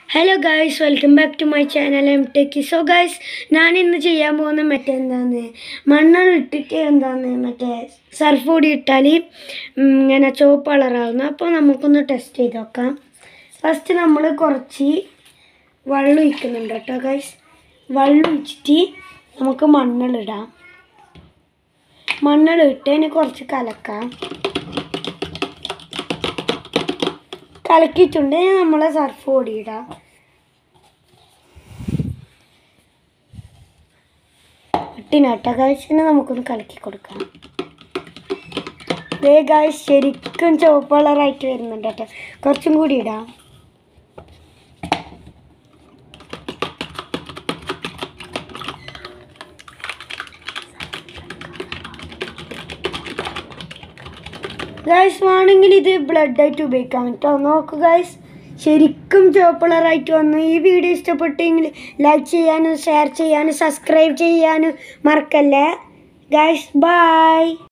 hello guys welcome back to my channel M techie so guys ഞാൻ ഇന്ന് ചെയ്യാൻ പോകുന്ന മറ്റേ എന്താന്ന് മണ്ണെണ്ണ ഇട്ടിട്ട് എന്താന്ന് മറ്റേ സർഫ് പൊടി ഇട്ടാൽ ഇങ്ങനെ ചുവപ്പ് കളറാകുന്നു അപ്പോൾ നമുക്കൊന്ന് ടെസ്റ്റ് ചെയ്ത് നോക്കാം ഫസ്റ്റ് നമ്മൾ കുറച്ച് വെള്ളം ഒഴിക്കുന്നുണ്ട് കേട്ടോ ഗായ്സ് വെള്ളം ഒഴിച്ചിട്ട് നമുക്ക് മണ്ണിലിടാം മണ്ണിലിട്ട് അതിന് കുറച്ച് കലക്കാം കലക്കിയിട്ടുണ്ട് ഇനി നമ്മളെ സർഫ് പൊടി ഇടാം ഇട്ടിനട്ട കാഴ്ചനെ നമുക്കൊന്ന് കലക്കി കൊടുക്കാം ദേ ഗായ്സ് ശരിക്കും ചുവപ്പ് കളറായിട്ട് വരുന്നുണ്ട് കേട്ടോ കുറച്ചും കൂടി ഇടാം ഗായ്സ് വേണമെങ്കിൽ ഇത് ബ്ലഡ് ആയിട്ട് ഉപയോഗിക്കാം കേട്ടോ നോക്കൂ ഗായ്സ് ശരിക്കും ചുവപ്പ് കളറായിട്ട് വന്നു ഈ വീഡിയോ ഇഷ്ടപ്പെട്ടെങ്കിൽ ലൈക്ക് ചെയ്യാനും ഷെയർ ചെയ്യാനും സബ്സ്ക്രൈബ് ചെയ്യാനും മറക്കല്ലേ ഗായ്സ് ബൈ